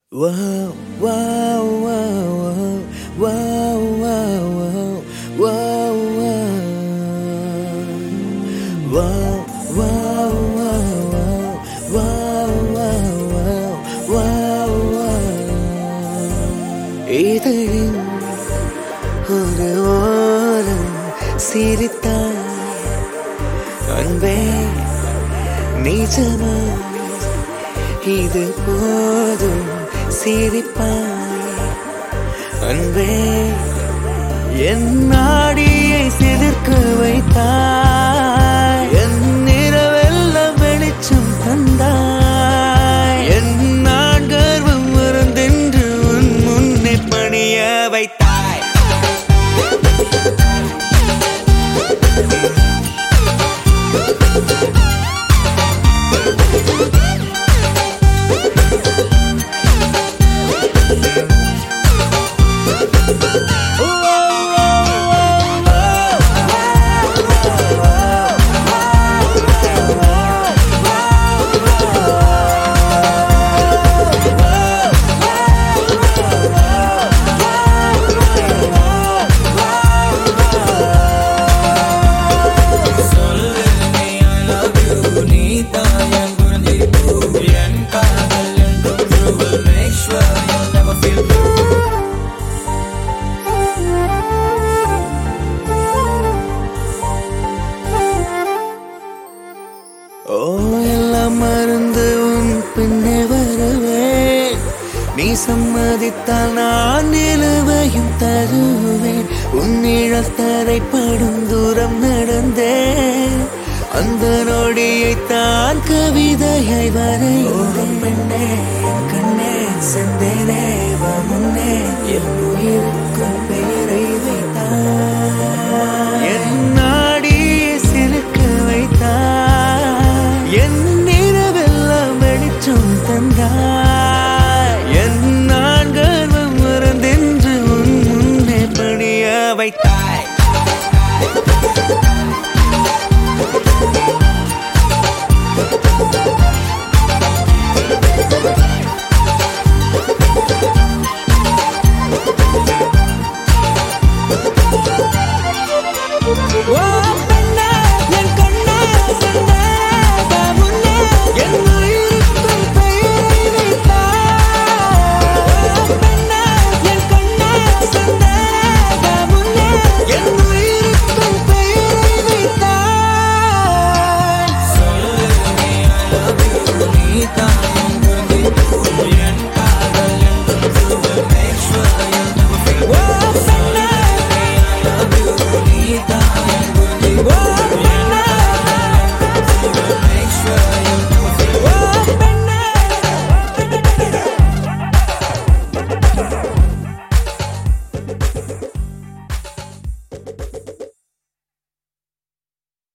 Wow, wow, wow, wow, wow, wow, wow, wow, wow, wow, wow, wow, wow, wow, wow, wow. இதழின் ஒரு ஓரம் சிரித்தாய் அன்பே நிஜமா இது போதும் சிரிப்பாய் அன்பே என் நாடியை சிலிர்க்க வைத்தாய் என் நிறவெல்லாம் வெளிச்சம் தந்தாய் என் நான் கர்வம் மறந்தென்று உன் முன்னே பணிய வைத்தாய் ஓ எல்லாம் மறந்து உன் பின்னே வருவேன் நீ சம்மதித்தால் நான் நிலுவையும் தருவேன் உன் நிழல் தரைப்படும் தூரம் நடந்தேன் அந்த நொடியை தான் கவிதையை வரையும் பெண்ணே என் கண்ணே செந்தேனே வா முன்னே என் உயிருக்கும் பெயரை வைத்தாய் என் நாடியை சிலுக்க வைத்தாய் என் நிறவெல்லாம் வெளிச்சம் தந்தாய் என் நான் கர்வம் மறந்தென்று உன் முன்னே பணிய வைத்தாய்